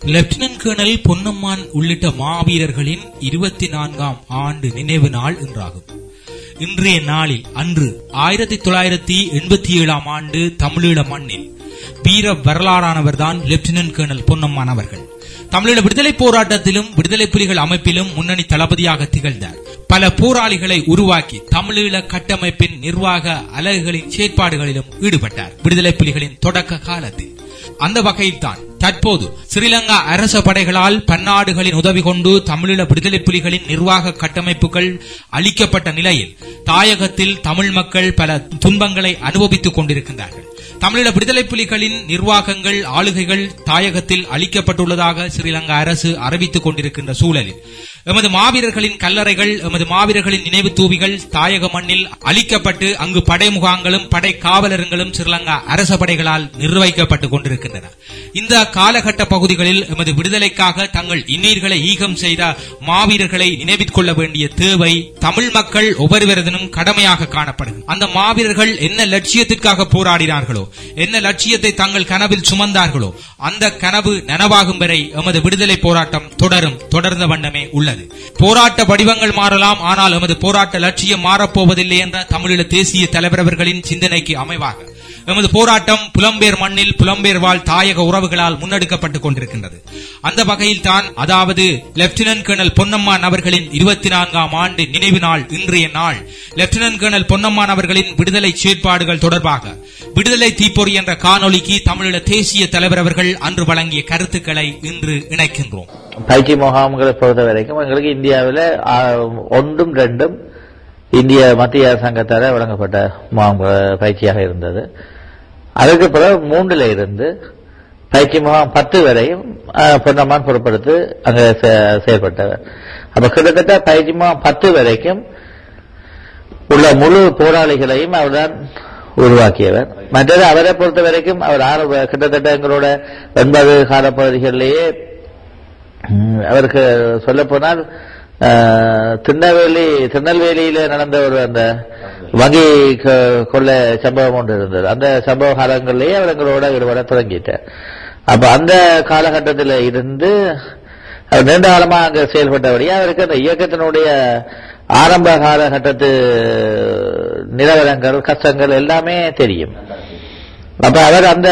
lieutenant colonel Ponnamman உள்ளிட்ட மாவீரர்களின் இருபத்தி நான்காம் ஆண்டு நினைவு நாள் இன்றாகும் இன்றைய நாளில் அன்று ஆயிரத்தி தொள்ளாயிரத்தி எண்பத்தி ஏழாம் ஆண்டு தமிழீழ மண்ணில் வீர வரலாறானவர்தான் லெப்டினன்ட் கேர்னல் பொன்னம்மான் அவர்கள் தமிழீழ விடுதலை போராட்டத்திலும் விடுதலை புலிகள் அமைப்பிலும் முன்னணி தளபதியாக திகழ்ந்தார் பல போராளிகளை உருவாக்கி தமிழீழ கட்டமைப்பின் நிர்வாக அலகுகளின் செயற்பாடுகளிலும் ஈடுபட்டார் விடுதலை புலிகளின் தொடக்க காலத்தில் அந்த வகையில்தான் தற்போது ஸ்ரீலங்கா அரச படைகளால் பன்னாடுகளின் உதவி கொண்டு தமிழீழ விடுதலை புலிகளின் நிர்வாக கட்டமைப்புகள் அளிக்கப்பட்ட நிலையில் தாயகத்தில் தமிழ் மக்கள் பல துன்பங்களை அனுபவித்துக் கொண்டிருக்கின்றார்கள் தமிழீழ விடுதலை புலிகளின் நிர்வாகங்கள் ஆளுகைகள் தாயகத்தில் அளிக்கப்பட்டுள்ளதாக ஸ்ரீலங்கா அரசு அறிவித்துக் கொண்டிருக்கின்ற சூழலில் எமது மாவீரர்களின் கல்லறைகள் எமது மாவீரர்களின் நினைவு தூவிகள் தாயக மண்ணில் அளிக்கப்பட்டு அங்கு படை முகாங்களும் படை காவலர்களும் ஸ்ரீலங்கா அரச படைகளால் நிர்வகிக்கப்பட்டுக் கொண்டிருக்கின்றன இந்த காலகட்ட பகுதிகளில் எமது விடுதலைக்காக தங்கள் இன்னீர்களை ஈகம் செய்த மாவீரர்களை நினைவிற் கொள்ள வேண்டிய தேவை தமிழ் மக்கள் ஒவ்வொருவரதனும் கடமையாக காணப்படும் அந்த மாவீரர்கள் என்ன லட்சியத்திற்காக போராடினார்களோ என்ன லட்சியத்தை தங்கள் கனவில் சுமந்தார்களோ அந்த கனவு நனவாகும் வரை எமது விடுதலை போராட்டம் தொடரும் தொடர்ந்த வண்ணமே உள்ளது போராட்ட வடிவங்கள் மாறலாம் ஆனால் எமது போராட்ட லட்சியம் மாறப்போவதில்லை என்ற தமிழீழ தேசிய தலைவர் அவர்களின் சிந்தனைக்கு அமைவாக எமது போராட்டம் புலம்பெயர் மண்ணில் புலம்பெயர் வாழ் தாயக உறவுகளால் முன்னெடுக்கப்பட்டுக் கொண்டிருக்கின்றது அந்த வகையில் தான் அதாவது லெப்டினன்ட் கர்னல் பொன்னம்மான் அவர்களின் இருபத்தி நான்காம் ஆண்டு நினைவு நாள் இன்றைய நாள் லெப்டினன்ட் கர்னல் பொன்னம்மான் அவர்களின் விடுதலை செயற்பாடுகள் தொடர்பாக விடுதலை தீப்பொறி என்ற காணொலிக்கு தமிழீழ தேசிய தலைவர் அவர்கள் அன்று வழங்கிய கருத்துக்களை இன்று இணைக்கின்றோம் பயிற்சி முகாம்களை பொறுத்த வரைக்கும் எங்களுக்கு இந்தியாவில் ஒன்றும் ரெண்டும் இந்திய மத்திய அரசாங்கத்தால் வழங்கப்பட்ட முகாம் பயிற்சியாக இருந்தது அதுக்கு பிறகு மூன்றுல இருந்து பயிற்சி முகாம் பத்து வரையும் பொன்னம்மான் பொறுப்படுத்து அங்க செயல்பட்டவர் அப்ப கிட்டத்தட்ட பயிற்சி முகாம் பத்து வரைக்கும் உள்ள முழு போராளிகளையும் அவர்தான் உருவாக்கியவர் மற்றது அவரை பொறுத்த வரைக்கும் அவர் ஆறு கிட்டத்தட்ட எங்களோட ஒன்பது காலப்பகுதிகளிலேயே அவருக்கு சொல்ல போனால் திருநெல்வேலி திருநெல்வேலியில நடந்த ஒரு அந்த வங்கி கொள்ள சம்பவம் ஒன்று இருந்தது அந்த சம்பவ காலங்களிலேயே அவர் எங்களோட ஈடுபட தொடங்கிட்டார் அப்ப அந்த காலகட்டத்தில் இருந்து அவர் நீண்ட காலமா அங்க செயல்பட்டபடியே அவருக்கு அந்த இயக்கத்தினுடைய ஆரம்ப காலகட்டத்து நிலவரங்கள் கஷ்டங்கள் எல்லாமே தெரியும் அப்ப அவர் அந்த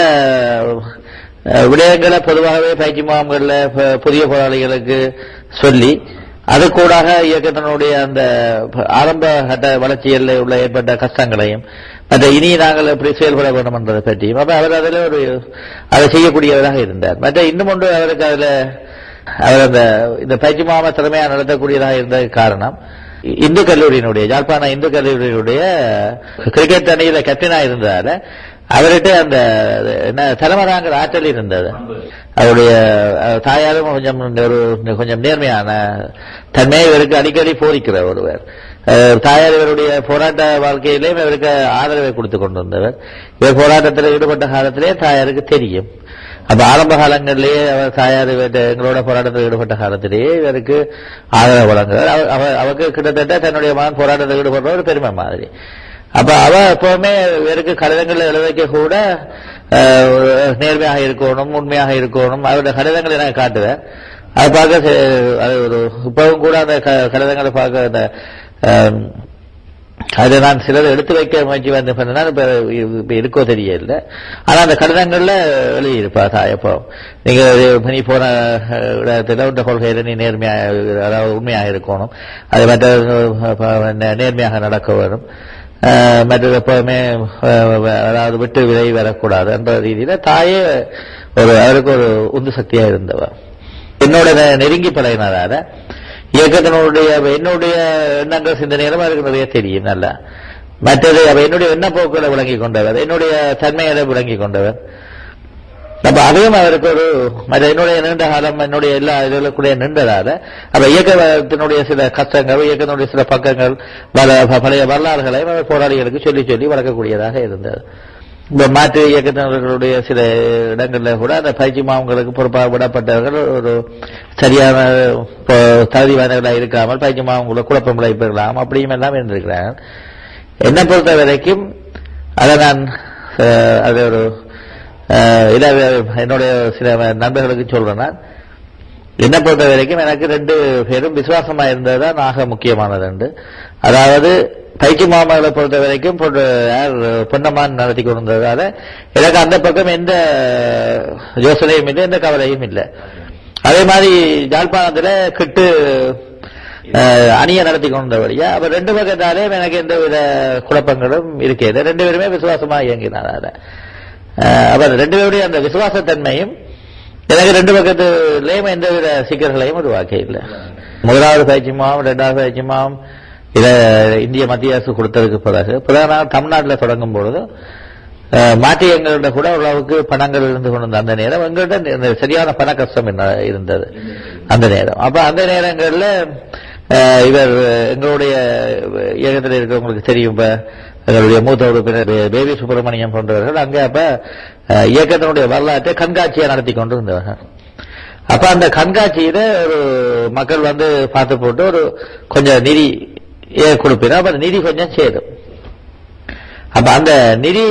விடயங்களை பொதுவாகவே பயிற்சி முகாம்கள்ல புதிய போராளிகளுக்கு சொல்லி அது கூடாக இயக்கத்தினுடைய அந்த ஆரம்ப கட்ட வளர்ச்சியில் உள்ள ஏற்பட்ட கஷ்டங்களையும் மற்ற இனி நாங்கள் எப்படி செயல்பட வேண்டும் என்பதை பற்றியும் அப்ப அவர் அதில் ஒரு அதை செய்யக்கூடியவராக இருந்தார் மற்ற இன்னும் ஒன்று அவருக்கு அதுல அவர் அந்த இந்த பயிற்சி மாம திறமையாக நடத்தக்கூடியதாக இருந்த காரணம் இந்து கல்லூரியினுடைய யாழ்ப்பாண இந்து கல்லூரியினுடைய கிரிக்கெட் அணியில கேப்டனா இருந்ததால அவர்கிட்ட அந்த என்ன தலைமராங்கிற ஆற்றல் இருந்தது அவருடைய தாயாரும் கொஞ்சம் ஒரு கொஞ்சம் நேர்மையான தன்மையை இவருக்கு அடிக்கடி போரிக்கிற ஒருவர் தாயார் இவருடைய போராட்ட வாழ்க்கையிலேயும் இவருக்கு ஆதரவை கொடுத்து கொண்டு வந்தவர் இவர் போராட்டத்தில் ஈடுபட்ட காலத்திலே தாயாருக்கு தெரியும் அப்ப ஆரம்ப காலங்களிலேயே அவர் தாயார் எங்களோட போராட்டத்தில் ஈடுபட்ட காலத்திலேயே இவருக்கு ஆதரவு வழங்குறார் அவருக்கு கிட்டத்தட்ட தன்னுடைய மகன் போராட்டத்தில் ஈடுபடுற ஒரு பெருமை மாதிரி அப்ப அவ எப்பவுமே இவருக்கு கடிதங்கள் எழுத வைக்க கூட நேர்மையாக இருக்கணும் உண்மையாக இருக்கணும் அவருடைய கடிதங்களை நான் காட்டுவேன் அது பார்க்க அது ஒரு இப்பவும் கூட அந்த கடிதங்களை பார்க்க அந்த அதை நான் சிலர் எடுத்து வைக்க முயற்சி வந்து பண்ணா இப்ப இருக்கோ தெரியல ஆனா அந்த கடிதங்கள்ல எழுதியிருப்பா எப்போ நீங்க நீ போன இடத்துல உண்ட கொள்கையில நீ நேர்மையாக அதாவது உண்மையாக இருக்கணும் அது மற்ற நேர்மையாக நடக்க வரும் மற்றது எப்பவுமே அதாவது விட்டு விலகி வரக்கூடாது என்ற ரீதியில தாயே ஒரு அவருக்கு ஒரு உந்து சக்தியா இருந்தவர் என்னோட நெருங்கி பழகினதால இயக்கத்தினுடைய என்னுடைய எண்ணங்கள் சிந்தனைகளும் அவருக்கு நிறைய தெரியும் நல்லா மற்றது என்னுடைய எண்ண போக்குகளை விளங்கி கொண்டவர் என்னுடைய தன்மைகளை விளங்கி கொண்டவர் அப்ப அதையும் அவருக்கு ஒரு என்னுடைய நீண்ட காலம் என்னுடைய எல்லா இதுகளுக்குடைய நின்றதால அப்ப இயக்கத்தினுடைய சில கஷ்டங்கள் இயக்கத்தினுடைய சில பக்கங்கள் பழைய வரலாறுகளை அவர் போராளிகளுக்கு சொல்லி சொல்லி வளர்க்கக்கூடியதாக இருந்தது இந்த மாற்று இயக்கத்தினர்களுடைய சில இடங்கள்ல கூட அந்த பயிற்சி மாவங்களுக்கு பொறுப்பாக விடப்பட்டவர்கள் ஒரு சரியான தகுதி வாய்ந்தவர்களாக இருக்காமல் பயிற்சி மாவங்களை குழப்பம் விளைவிக்கலாம் அப்படியும் எல்லாம் இருந்திருக்கிறார்கள் என்னை பொறுத்த வரைக்கும் அதை நான் அது ஒரு இதை என்னுடைய சில நண்பர்களுக்கு சொல்றேன் என்னை பொறுத்த வரைக்கும் எனக்கு ரெண்டு பேரும் விசுவாசமா இருந்ததுதான் ஆக முக்கியமானது உண்டு அதாவது பயிற்சி மாமகளை பொறுத்த வரைக்கும் பொண்ணு- யார் பொன்னம்மான் நடத்தி கொண்டிருந்ததால எனக்கு அந்த பக்கம் எந்த யோசனையும் இல்லை எந்த கவலையும் இல்லை அதே மாதிரி யாழ்ப்பாணத்துல கிட்டு அஹ், அணியை நடத்தி கொண்டபடியா அப்ப ரெண்டு பக்கத்தாலே எனக்கு எந்த வித குழப்பங்களும் இருக்கிறது ரெண்டு பேருமே விசுவாசமா இயங்கினார் அவர் ரெண்டு பேருடைய அந்த விசுவாசத்தன்மையும் எனக்கு ரெண்டு பக்கத்துலயும் எந்த வித சிக்கல்களையும் உருவாக்க இல்லை முதலாவது பயிற்சி மாவம் இரண்டாவது பயிற்சி மாவம் இத இந்திய மத்திய அரசு கொடுத்ததுக்கு பிறகு பிறகு நான் தமிழ்நாட்டில் தொடங்கும் பொழுது அஹ், மாற்றி எங்கள்கிட்ட கூட ஓரளவுக்கு பணங்கள் இருந்து கொண்டு வந்த அந்த நேரம் எங்கள்கிட்ட நி- சரியான பண கஷ்டம் என்ன இருந்தது அந்த நேரம் அப்ப அந்த நேரங்கள்ல அஹ், இவர் எங்களுடைய இயக்கத்தில் இருக்கிறவங்களுக்கு தெரியும் இப்ப எங்களுடைய மூத்த உறுப்பினர் பே- பேபி சுப்பிரமணியம் போன்றவர்கள் அங்க அப்ப அஹ், இயக்கத்தினுடைய வரலாற்றை கண்காட்சியை நடத்தி கொண்டு இருந்தவர்கள் அப்ப அந்த கண்காட்சியில ஒரு மக்கள் வந்து பார்த்து போட்டு ஒரு கொஞ்சம் நிதி கொடுப்பினா அப்ப அந்த நிதி கொஞ்சம் சேரும் அப்ப அந்த நிதி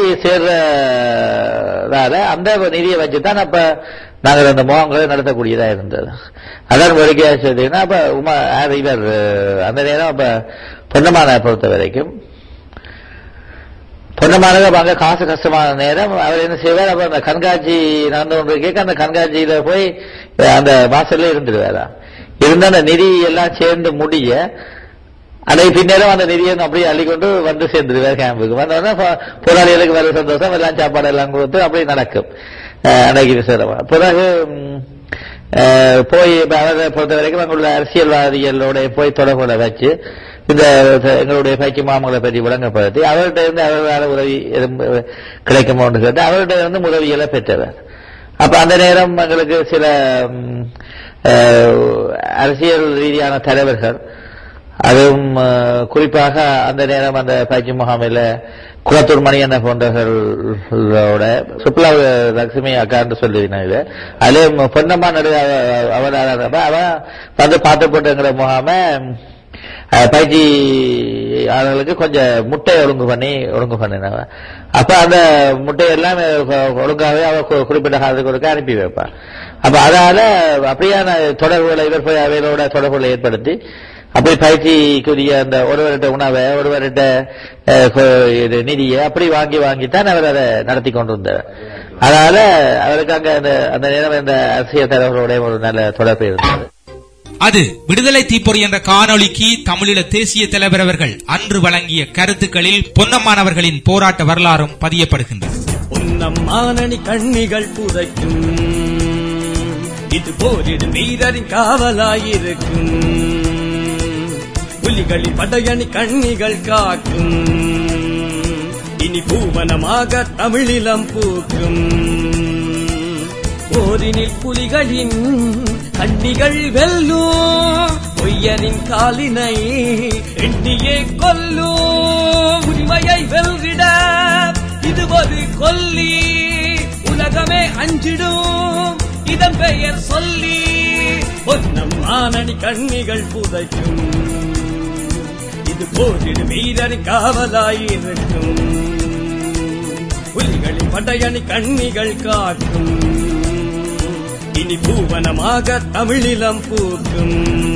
சேர்றதால அந்த நிதியை வச்சுதான் அப்ப நாங்கள் அந்த முகாம்களை நடத்தக்கூடியதா இருந்தது அதான் வேடிக்கையா சொல்லிங்கன்னா அப்ப உமா யார் இவர் அந்த நேரம் அப்ப பொன்னமான பொறுத்த வரைக்கும் பொன்னமானது அப்ப அங்க காசு கஷ்டமான நேரம் அவர் என்ன செய்வார் அப்ப அந்த கண்காட்சி நடந்து கொண்டு கேட்க அந்த கண்காட்சியில போய் அஹ், அந்த வாசல்ல இருந்துருவாரா இருந்த அந்த நிதி எல்லாம் சேர்ந்து முடிய அதை பின்னரும் அந்த நிதியை அப்படியே அள்ளிக்கொண்டு வந்து சேர்ந்துருவார் கேம்புக்கு வந்தோடனே போ- போராளிகளுக்கு வேலை சந்தோஷம் எல்லாம் சாப்பாடு எல்லாம் கொடுத்து அப்படி நடக்கும் அஹ், அன்னைக்கு விசேஷமா பிறகு ம், அஹ், போய் இப்ப அவரை பொறுத்த வரைக்கும் அங்குள்ள அரசியல்வாதிகளோட போய் தொடர்புல வச்சு இந்த எங்களுடைய பயிற்சி மாமங்களை பற்றி விளங்கப்படுத்தி அவர்கிட்ட இருந்து அவர்களால் உதவி எதுவும் கிடைக்குமோன்னு கேட்டு அவர்கிட்ட இருந்து உதவிகளை பெற்றவர் அப்ப அந்த நேரம் எங்களுக்கு சில ம், அஹ், அரசியல் ரீதியான தலைவர்கள் அதுவும் அஹ், குறிப்பாக அந்த நேரம் அந்த பயிற்சி முகாமில் குளத்தூர் மணியண்ண போன்றவர்களோட சுப்லா லட்சுமி அக்கான்னு சொல்லியிருந்தாங்க அதிலே பொன்னம்மா நடு அவர் அவ வந்து பார்த்து போட்டுங்கிற முகாம அஹ், பயிற்சியாளர்களுக்கு கொஞ்சம் முட்டை ஒழுங்கு பண்ணி ஒழுங்கு பண்ணினாங்க அப்ப அந்த முட்டையெல்லாம் ஒழுங்காகவே அவ கு- குறிப்பிட்ட காலத்துக்கு ஒருக்க அனுப்பி வைப்பான் அப்ப அதனால அப்படியான தொடர்புகளை இவர் போய் அவைகளோட தொடர்புகளை ஏற்படுத்தி அப்படி பயிற்சிக்குரிய அந்த ஒருவர்கிட்ட உணவை ஒருவர்கிட்ட அஹ், கொ- இது நிதியை அப்படி வாங்கி வாங்கித்தான் அவர் அதை நடத்தி கொண்டிருந்தார் அதனால அவருக்கு அங்க அந்த அந்த நேரம் இந்த அரசியல் தலைவர்களோட ஒரு நல்ல தொடர்பு இருந்தது அது விடுதலை தீப்பொறி என்ற காணொளிக்கு தமிழீழ தேசிய தலைவர் அவர்கள் அன்று வழங்கிய கருத்துக்களில் பொன்னம்மானவர்களின் போராட்ட வரலாறும் பதியப்படுகின்றது உன்னம் மானணி கண்ணிகள் புதைக்கும் இது போரிடும் வீரரின் காவலாயிருக்கும் புலிகளின் படையணி கண்ணிகள் காக்கும் இனி பூவனமாக தமிழிலம் பூக்கும் போரினில் புலிகளின் கண்ணிகள் வெல்லும் பொய்யரின் காலினை எண்ணியே கொல்லும் உரிமையை வெல்றிட இது ஒரு கொல்லி உலகமே அஞ்சிடும் இதன் பெயர் சொல்லி பொன்னம் ஆனணி கண்ணிகள் புதைக்கும் இது போரிடு வீரரின் காவலாயிருக்கும் புலிகளின் படையணி கண்ணிகள் காக்கும் இனி பூவனமாக தமிழிலம் பூக்கும்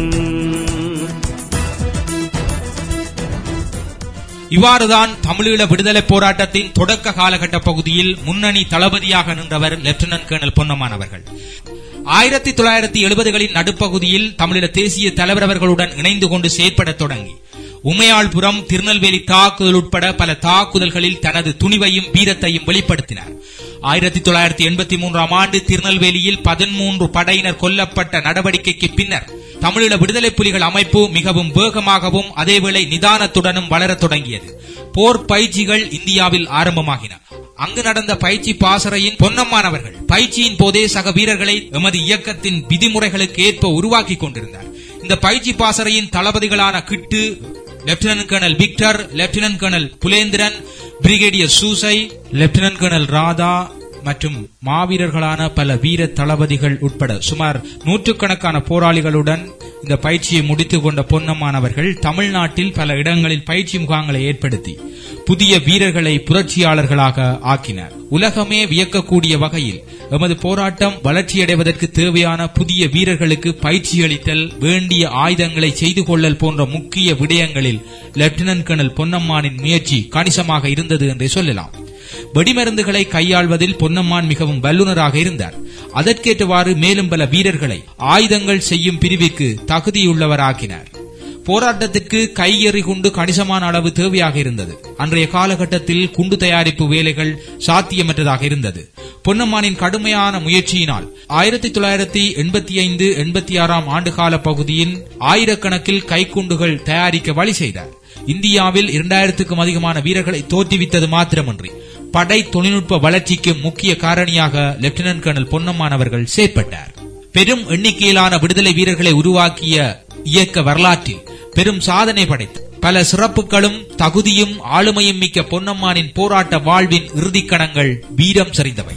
இவ்வாறுதான் தமிழீழ விடுதலை போராட்டத்தின் தொடக்க காலகட்ட பகுதியில் முன்னணி தளபதியாக நின்றவர் லெப்டினன்ட் கர்னல் பொன்னம்மான் அவர்கள் ஆயிரத்தி தொள்ளாயிரத்தி எழுபதுகளின் நடுப்பகுதியில் தமிழீழ தேசிய தலைவர் அவர்களுடன் இணைந்து கொண்டு செயற்படத் தொடங்கி உமையாள்புரம் திருநெல்வேலி தாக்குதல் உட்பட பல தாக்குதல்களில் தனது துணிவையும் வீரத்தையும் வெளிப்படுத்தினார் ஆயிரத்தி தொள்ளாயிரத்தி எண்பத்தி மூன்றாம் ஆண்டு திருநெல்வேலியில் பதிமூன்று படையினர் கொல்லப்பட்ட நடவடிக்கைக்கு பின்னர் தமிழீழ விடுதலை புலிகள் அமைப்பு மிகவும் வேகமாகவும் அதேவேளை நிதானத்துடனும் வளரத் தொடங்கியது போர் பயிற்சிகள் இந்தியாவில் ஆரம்பமாகின அங்கு நடந்த பயிற்சி பாசறையின் பொன்னம்மானவர்கள் பயிற்சியின் போதே சக வீரர்களை எமது இயக்கத்தின் விதிமுறைகளுக்கு ஏற்ப உருவாக்கி கொண்டிருந்தார் இந்த பயிற்சி பாசறையின் தளபதிகளான Kittu lieutenant colonel Victor lieutenant colonel Pulendran brigadier Soosai lieutenant colonel Radha மற்றும் மாவீரர்களான பல வீர தளபதிகள் உட்பட சுமார் நூற்றுக்கணக்கான போராளிகளுடன் இந்த பயிற்சியை முடித்துக் கொண்ட பொன்னம்மான் அவர்கள் தமிழ்நாட்டில் பல இடங்களில் பயிற்சி முகாங்களை ஏற்படுத்தி புதிய வீரர்களை புரட்சியாளர்களாக ஆக்கினார் உலகமே வியக்கக்கூடிய வகையில் எமது போராட்டம் வளர்ச்சியடைவதற்கு தேவையான புதிய வீரர்களுக்கு பயிற்சி அளித்தல் வேண்டிய ஆயுதங்களை செய்து கொள்ளல் போன்ற முக்கிய விடயங்களில் லெப்டினன்ட் கர்னல் பொன்னம்மானின் முயற்சி கணிசமாக இருந்தது என்றே சொல்லலாம் வெடிமருந்துகளை கையாள்வதில் பொன்னம்மான் மிகவும் வல்லுநராக இருந்தார் அதற்கேற்றவாறு மேலும் பல வீரர்களை ஆயுதங்கள் செய்யும் பிரிவிற்கு தகுதியுள்ளவராக்கினார் போராட்டத்திற்கு கையெறி குண்டு கணிசமான அளவு தேவையாக இருந்தது அன்றைய காலகட்டத்தில் குண்டு தயாரிப்பு வேலைகள் சாத்தியமற்றதாக இருந்தது பொன்னம்மானின் கடுமையான முயற்சியினால் ஆயிரத்தி தொள்ளாயிரத்தி எண்பத்தி ஐந்து எண்பத்தி ஆறாம் ஆண்டுகால பகுதியின் ஆயிரக்கணக்கில் கைக்குண்டுகள் தயாரிக்க வழி செய்தார் இந்தியாவில் இரண்டாயிரத்துக்கும் அதிகமான வீரர்களை தோற்றுவித்தது மாத்திரமன்றி படை தொழில்நுட்ப வளர்ச்சிக்கு முக்கிய காரணியாக லெப்டினன்ட் கர்னல் பொன்னம்மான் அவர்கள் செயற்பட்டார் பெரும் எண்ணிக்கையிலான விடுதலை வீரர்களை உருவாக்கிய இயக்க வரலாற்றில் பெரும் சாதனை படைத்த பல சிறப்புகளும் தகுதியும் ஆளுமையும் மிக்க பொன்னம்மானின் போராட்ட வாழ்வின் இறுதிக்கணங்கள் வீரம் சரிந்தவை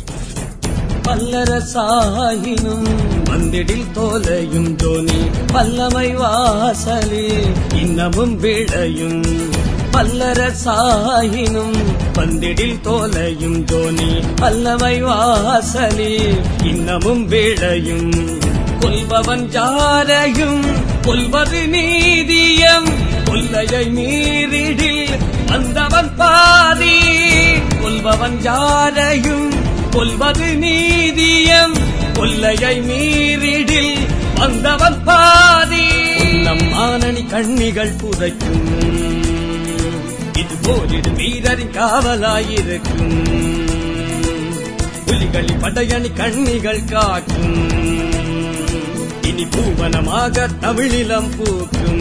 பல்லரசாயினும் வந்திடில் தோலையும் தோனி பல்லமை வாசலே இன்னமும் விளையும் பல்லரசாயினும் வந்திடில் தோலையும் தோனி பல்லவை வாசலே இன்னமும் விளையும் கொல்பவன் ஜாரையும் கொல்வது நீதியம் கொல்லையை மீறிடில் வந்தவன் பாதி கொல்பவன் ஜாரையும் கொல்வது நீதியம் கொல்லையை மீறிடில் வந்தவன் பாதி நம் ஆனணி கண்ணிகள் புதைக்கும் இது போரிடு வீரரின் காவலாயிருக்கும் புலிகளின் படையணி கண்ணிகள் காக்கும் இனி பூவனமாக தமிழிலம் பூக்கும்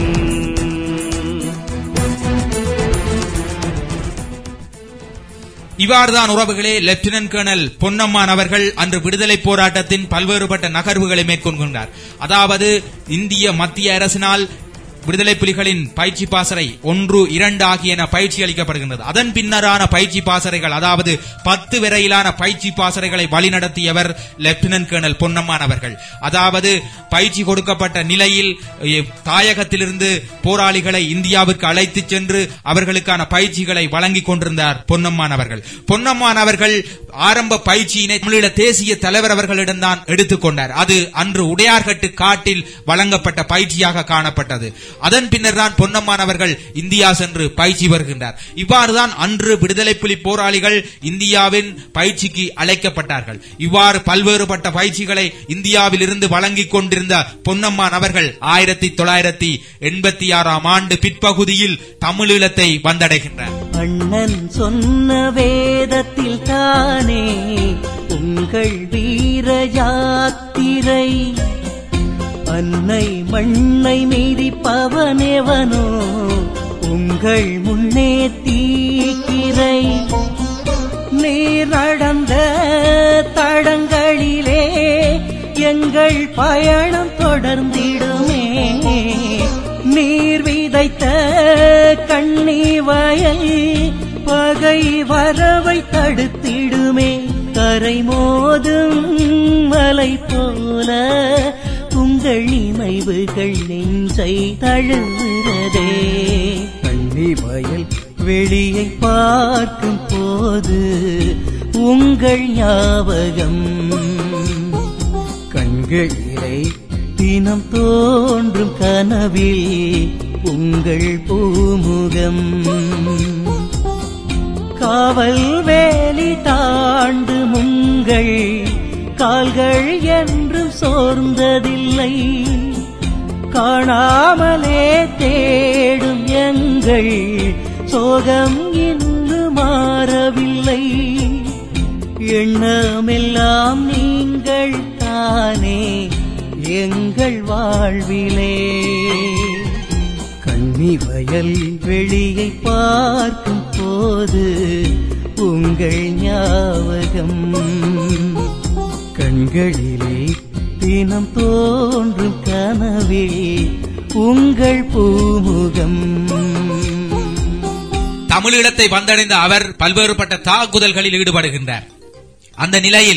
இவ்வாறுதான் உறவுகளே லெப்டினன்ட் கர்னல் பொன்னம்மான் அவர்கள் அன்று விடுதலை போராட்டத்தின் பல்வேறுபட்ட நகர்வுகளை மேற்கொள்கின்றார் அதாவது இந்திய மத்திய அரசினால் விடுதலை புலிகளின் பயிற்சி பாசறை ஒன்று இரண்டு ஆகியன பயிற்சி அளிக்கப்படுகின்றது அதன் பின்னரான பயிற்சி பாசறைகள் அதாவது பத்து வரையிலான பயிற்சி பாசறைகளை வழிநடத்தியவர் லெப்டினன்ட் கர்னல் பொன்னம்மான் அவர்கள் அதாவது பயிற்சி கொடுக்கப்பட்ட நிலையில் எ, தாயகத்திலிருந்து போராளிகளை இந்தியாவிற்கு அழைத்துச் சென்று அவர்களுக்கான பயிற்சிகளை வழங்கிக் கொண்டிருந்தார் பொன்னம்மான் அவர்கள் பொன்னம்மான் அவர்கள் ஆரம்ப பயிற்சியினை தமிழீழ தேசிய தலைவர் அவர்களிடம்தான் எடுத்துக்கொண்டார் அது அன்று உடையார்கட்டு காட்டில் வழங்கப்பட்ட பயிற்சியாக காணப்பட்டது அதன் பின்னர் தான் பொன்னம்மான் அவர்கள் இந்தியா சென்று பயிற்சி வருகின்றார் இவ்வாறுதான் அன்று விடுதலை புலி போராளிகள் இந்தியாவின் பயிற்சிக்கு அழைக்கப்பட்டார்கள் இவ்வாறு பல்வேறுபட்ட பயிற்சிகளை இந்தியாவில் இருந்து வழங்கிக் கொண்டிருந்த பொன்னம்மான் அவர்கள் ஆயிரத்தி தொள்ளாயிரத்தி எண்பத்தி ஆறாம் ஆண்டு பிற்பகுதியில் தமிழீழத்தை வந்தடைகின்றார் அண்ணன் சொன்ன வேதத்தில் தானே உங்கள் வீர யாத்திரை அன்னை மண்ணை மீதிப்பவனெவனோ உங்கள் முன்னே தீக்கிரை நீர் நடந்த தடங்களிலே எங்கள் பயணம் தொடர்ந்திடுமே நீர் விதைத்த கண்ணி வயல் பகை வரவை தடுத்திடுமே கரை மோதும் மலை போல உங்கள் நினைவுகள் நெஞ்சை தழுவுறதே கண்ணி வயல் வெளியை பார்க்கும் போது உங்கள் ஞாபகம் கண்களிலே தினம் தோன்றும் கனவில் உங்கள் பூமுகம் காவல் வேலி தாண்டும் உங்கள் கால்கள் என்றும் சோர்ந்ததில்லை காணாமலே தேடும் எங்கள் சோகம் இன்னும் மாறவில்லை எண்ணமெல்லாம் நீங்கள் தானே எங்கள் வாழ்விலே கண்ணி வயல் வெளியை பார்க்கும் போது உங்கள் ஞாபகம் கண்களிலே தினம் தோன்றும் கனவில் உங்கள் பூமுகம் தமிழீழத்தை வந்தடைந்த அவர் பல்வேறுபட்ட தாக்குதல்களில் ஈடுபடுகின்றார் அந்த நிலையில்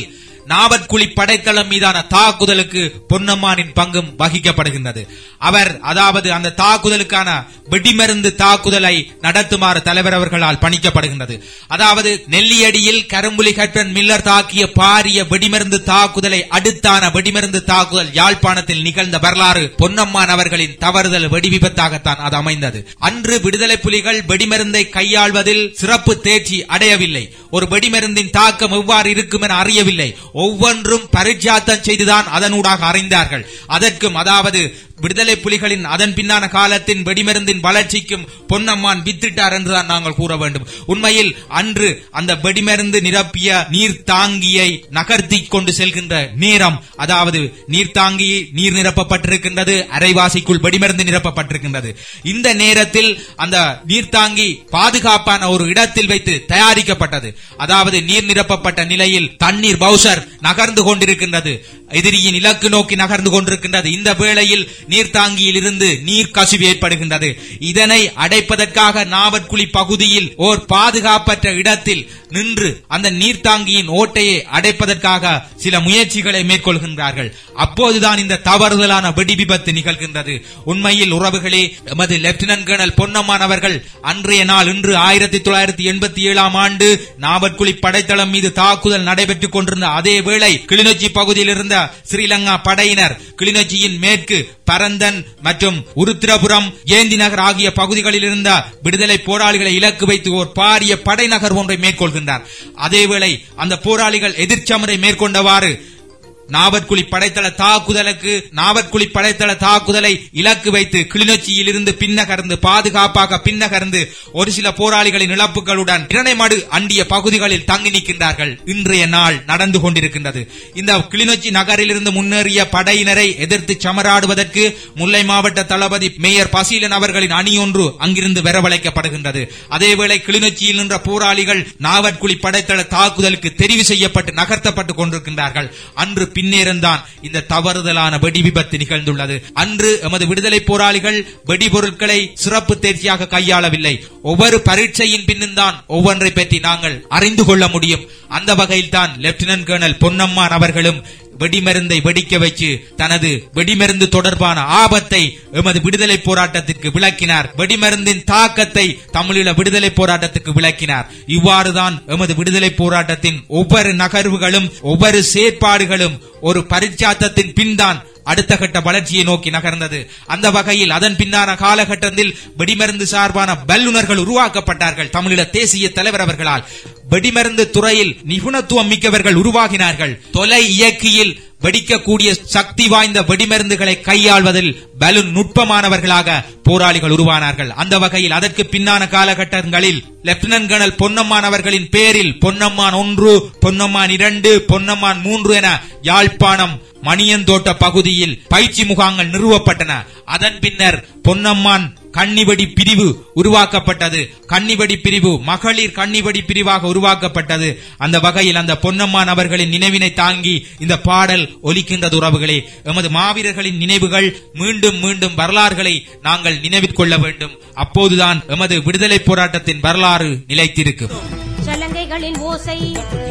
நாவற்குழி படைத்தளம் மீதான தாக்குதலுக்கு பொன்னம்மானின் பங்கும் வகிக்கப்படுகின்றது அவர் அதாவது அந்த தாக்குதலுக்கான வெடிமருந்து தாக்குதலை நடத்துமாறு தலைவர் அவர்களால் பணிக்கப்படுகின்றது அதாவது நெல்லியடியில் கரும்புலி கட்டன் மில்லர் தாக்கிய பாரிய வெடிமருந்து தாக்குதலை அடுத்தான வெடிமருந்து தாக்குதல் யாழ்ப்பாணத்தில் நிகழ்ந்த வரலாறு பொன்னம்மான் அவர்களின் தவறுதல் வெடி விபத்தாகத்தான் அது அமைந்தது அன்று விடுதலை புலிகள் வெடிமருந்தை கையாள்வதில் சிறப்பு தேர்ச்சி அடையவில்லை ஒரு வெடிமருந்தின் தாக்கம் எவ்வாறு இருக்கும் என அறியவில்லை ஒவ்வொன்றும் பரிட்சாத்தம் செய்துதான் அதனூடாக அறிந்தார்கள் அதற்கும் அதாவது விடுதலை புலிகளின் அதன் பின்னான காலத்தின் வெடிமருந்தின் வளர்ச்சிக்கும் பொன்னம்மான் வித்திட்டார் என்றுதான் நாங்கள் கூற வேண்டும் உண்மையில் அன்று அந்த வெடிமருந்து நிரப்பிய நீர் தாங்கியை நகர்த்தி கொண்டு செல்கின்ற நேரம் அதாவது நீர்த்தாங்கி நீர் நிரப்பப்பட்டிருக்கின்றது அரைவாசிக்குள் வெடிமருந்து நிரப்பப்பட்டிருக்கின்றது இந்த நேரத்தில் அந்த நீர்த்தாங்கி பாதுகாப்பான ஒரு இடத்தில் வைத்து தயாரிக்கப்பட்டது அதாவது நீர் நிரப்பப்பட்ட நிலையில் தண்ணீர் பவுசர் நகர்ந்து கொண்டிருக்கின்றது எதிரியின் இலக்கு நோக்கி நகர்ந்து கொண்டிருக்கின்றது இந்த வேளையில் நீர்த்தாங்கியில் இருந்து நீர் கசிவு ஏற்படுகின்றது இதனை அடைப்பதற்காக நாவற்குழி பகுதியில் ஓர் பாதுகாப்பற்ற இடத்தில் நின்று அந்த நீர்த்தாங்கியின் ஓட்டையை அடைப்பதற்காக சில முயற்சிகளை மேற்கொள்கின்றார்கள் அப்போதுதான் இந்த தவறுதலான வெடி விபத்து நிகழ்கின்றது உண்மையில் உறவுகளே எமது லெப்டினன்ட் கர்னல் பொன்னம்மான் அவர்கள் அன்றைய நாள் இன்று ஆயிரத்தி தொள்ளாயிரத்தி எண்பத்தி ஏழாம் ஆண்டு நாவற்குழி படைத்தளம் மீது தாக்குதல் நடைபெற்றுக் கொண்டிருந்த அதே வேளை கிளிநொச்சி பகுதியில் இருந்த ஸ்ரீலங்கா படையினர் கிளிநொச்சியின் மேற்கு பரந்தன் மற்றும் உருத்திரபுரம் ஏந்தி நகர் ஆகிய பகுதிகளில் இருந்த விடுதலை போராளிகளை இலக்கு வைத்து ஓர் பாரிய படைநகர் ஒன்றை மேற்கொள்கின்றார் அதேவேளை அந்த போராளிகள் எதிர்ச்சமரை மேற்கொண்டவாறு நாவற்குழி படைத்தள தாக்குதலுக்கு நாவற்குழி படைத்தள தாக்குதலை இலக்கு வைத்து கிளிநொச்சியில் இருந்து பின்னகர்ந்து பாதுகாப்பாக பின்னகர்ந்து ஒரு சில போராளிகளின் இழப்புகளுடன் இரணைமடு அண்டிய பகுதிகளில் தங்கி நிற்கின்றார்கள் இன்றைய நாள் நடந்து கொண்டிருக்கின்றது இந்த கிளிநொச்சி நகரிலிருந்து முன்னேறிய படையினரை எதிர்த்து சமராடுவதற்கு முல்லை மாவட்ட தளபதி மேயர் பசீலன் அவர்களின் அணி ஒன்று அங்கிருந்து வரவழைக்கப்படுகின்றது அதேவேளை கிளிநொச்சியில் நின்ற போராளிகள் நாவற்குழி படைத்தள தாக்குதலுக்கு தெரிவு செய்யப்பட்டு நகர்த்தப்பட்டுக் கொண்டிருக்கின்றார்கள் அன்று பின்னேறந்தான் இந்த தவறுதலான வெடி விபத்து நிகழ்ந்துள்ளது அன்று எமது விடுதலை போராளிகள் வெடிபொருட்களை சிறப்பு தேர்ச்சியாக கையாளவில்லை ஒவ்வொரு பரீட்சையின் பின்னும் தான் ஒவ்வொன்றை பற்றி நாங்கள் அறிந்து கொள்ள முடியும் அந்த வகையில் தான் லெப்டினன்ட் கர்னல் பொன்னம்மான் அவர்களும் வெடிமருந்தை வெடிக்க வச்சு தனது வெடிமருந்து தொடர்பான ஆபத்தை எமது விடுதலை போராட்டத்திற்கு விளக்கினார் வெடிமருந்தின் தாக்கத்தை தமிழீழ விடுதலை போராட்டத்துக்கு விளக்கினார் இவ்வாறுதான் எமது விடுதலை போராட்டத்தின் ஒவ்வொரு நகர்வுகளும் ஒவ்வொரு செயற்பாடுகளும் ஒரு பரிச்சாத்தத்தின் பின்தான் அடுத்த கட்ட வளர்ச்சியை நோக்கி நகர்ந்தது அந்த வகையில் அதன் பின்னான காலகட்டத்தில் வெடிமருந்து சார்பான வல்லுநர்கள் உருவாக்கப்பட்டார்கள் தமிழீழ தேசிய தலைவர் அவர்களால் வெடிமருந்து துறையில் நிபுணத்துவம் மிக்கவர்கள் உருவாகினார்கள் தொலை இயக்கியில் வெடிக்கக்கூடிய சக்தி வாய்ந்த வெடிமருந்துகளை கையாள்வதில் பலூன் நுட்பமானவர்களாக போராளிகள் உருவானார்கள் அந்த வகையில் அதற்கு பின்னான காலகட்டங்களில் லெப்டினன்ட் கர்னல் பொன்னம்மான் அவர்களின் பேரில் பொன்னம்மான் ஒன்று பொன்னம்மான் இரண்டு பொன்னம்மான் மூன்று என யாழ்ப்பாணம் மணியந்தோட்ட பகுதியில் பயிற்சி முகாங்கள் நிறுவப்பட்டன அதன் பின்னர் பொன்னம்மான் கன்னிவடி பிரிவு உருவாக்கப்பட்டது கன்னிவடி பிரிவு மகளிர் கன்னிவடி பிரிவாக உருவாக்கப்பட்டது அந்த வகையில் அந்த பொன்னம்மான் அவர்களின் நினைவினை தாங்கி இந்த பாடல் ஒலிக்கின்றது உறவுகளே எமது மாவீரர்களின் நினைவுகள் மீண்டும் மீண்டும் வரலாறுகளை நாங்கள் நினைவிற்கொள்ள வேண்டும் அப்போதுதான் எமது விடுதலை போராட்டத்தின் வரலாறு நிலைத்திருக்கும் சலங்கைகளின் ஓசை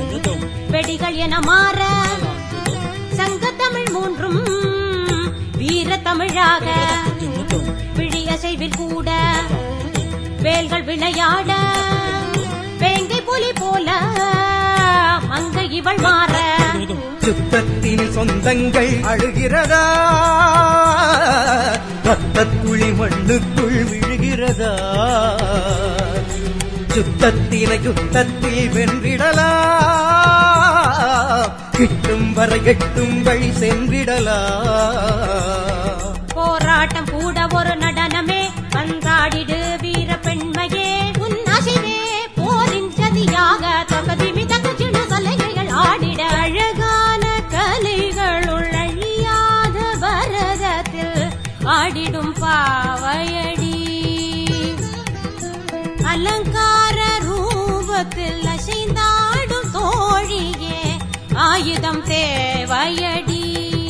வெடிகள் என மாற சங்கத்தமிழ் மூன்றும் வீர தமிழாக விழியசைவில் கூட வேல்கள் விளையாட வேங்கை புலி போல மங்கை இவள் மாற சுத்தத்தின் சொந்தங்கள் அழுகிறதா ரத்தத்துளி மண்ணுக்குள் விழுகிறதா சுத்தத்தினை யுத்தத்தில் வென்றிடலா கிட்டும் வரை எட்டும் வழி சென்றிடலா போராட்டம் கூட ஒரு நடனமே பந்தாடிடு வீர பெண்மையே உன் அசைவே போரின் சதியாக தகதி மிதக்கு சிறு சலுகைகள் ஆடிட அழகான கலைகளுள் அழியாத பரதத்தில் ஆடிடும் பாவையடி அலங்கார ரூபத்தில் அசைந்தாடும் தோழியே ஆயுதம் தேவையடி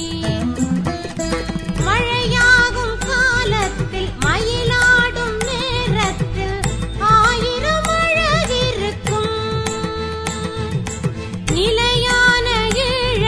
மழையாகும் காலத்தில் மயிலாடும் நேரத்தில் ஆயிரம் அழகிருக்கும் நிலையான ஈழ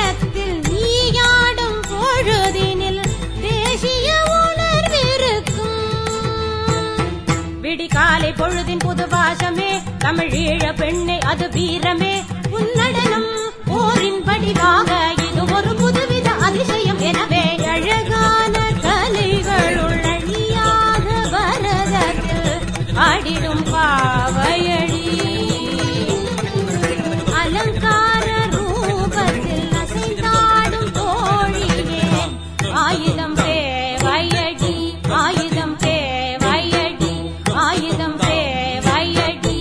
விடிகாலை பொழுதின் புது பாசமே தமிழ் ஈழ பெண்ணே அது வீரமே உன்னடனம் போரின் வடிவாக இது ஒரு புதுவித அதிசயம் எனவே அழகான கலைகளுள் அழியாத வரதத்தில் ஆடிடும் பாவையடி அலங்கார ரூபத்தில் அசைந்தாடும் தோழியே ஆயுதம் தேவையடி ஆயுதம் தேவையடி ஆயுதம் தேவையடி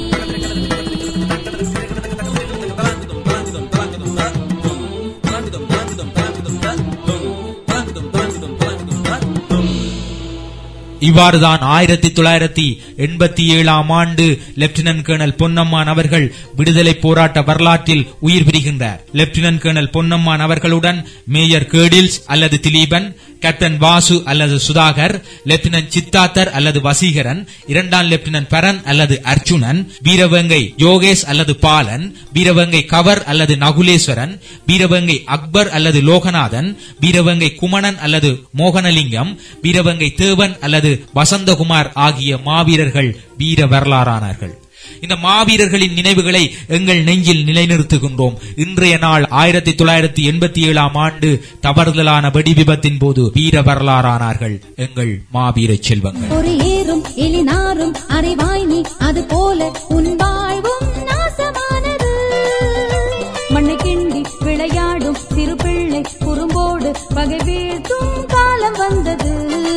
இவ்வாறுதான் ஆயிரத்தி தொள்ளாயிரத்தி எண்பத்தி ஏழாம் ஆண்டு லெப்டினன்ட் கேர்னல் பொன்னம்மான் அவர்கள் விடுதலை போராட்ட வரலாற்றில் உயிர் பிரிகின்றார் லெப்டினன்ட் கேர்னல் பொன்னம்மான் அவர்களுடன் மேயர் கேடில்ஸ் அல்லது திலீபன் கேப்டன் வாசு அல்லது சுதாகர் லெப்டினன்ட் சித்தாத்தர் அல்லது வசீகரன் இரண்டாம் லெப்டினன்ட் பரன் அல்லது அர்ஜுனன் வீரவங்கை யோகேஷ் அல்லது பாலன் வீரவங்கை கவர் அல்லது நகுலேஸ்வரன் வீரவங்கை அக்பர் அல்லது லோகநாதன் வீரவங்கை குமணன் அல்லது மோகனலிங்கம் வீரவங்கை தேவன் அல்லது வசந்தகுமார் ஆகிய மாவீரர்கள் வீர வரலாறானார்கள் இந்த மாவீரர்களின் நினைவுகளை எங்கள் நெஞ்சில் நிலைநிறுத்துகின்றோம் இன்றைய நாள் ஆயிரத்தி தொள்ளாயிரத்தி எண்பத்தி ஏழாம் ஆண்டு தவறுதலான வெடி விபத்தின் போது வீர வரலாறானார்கள் எங்கள் மாவீர செல்வங்கள் ஒரு ஏறும் எலினாரும் அறிவாய் நீ அது போல உன் வாழ்வும் நாசமானது மண்ணை கிண்டி விளையாடும் சிறு பிள்ளை குறும்போடு பகை வீழ்த்தும் காலம் வந்தது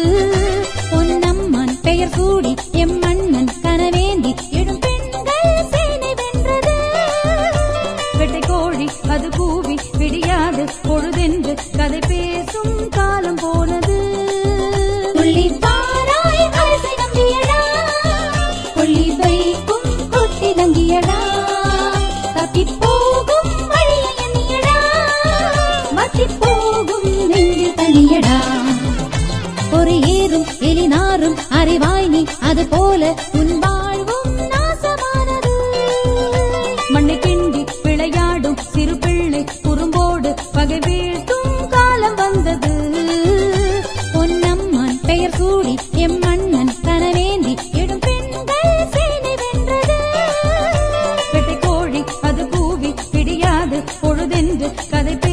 பொன்னம்மன் பெயர் சூடி எம் மன்னன் கனவேந்தி எழும் பெண்கள் சேனை வென்றது வெட்டை கோழி அது கூவி விடியாது பொழுதென்று கதை பேசும் காலம் போனது புள்ளி பாராய் அரசை நம்பியடா புள்ளி வைக்கும் கொட்டி தங்கியடா தப்பி போகும் வழியை எண்ணியடா மத்தி போகும் நெஞ்சு தனியடா ஒரு ஏறும் எலினாரும் அறிவாய் நீ அது போல உன் வாழ்வும் நாசமானது மண்ணை கிண்டி விளையாடும் சிறு பிள்ளை குறும்போடு பகை வீழ்த்தும் காலம் வந்தது பொன்னம்மன் பெயர் சூடி எம் மன்னன் கனவேந்தி எடும் பெண்கள் சேனை வென்றது வெட்டை கோழி அது கூவி பிடியாது பொழுதென்று கதை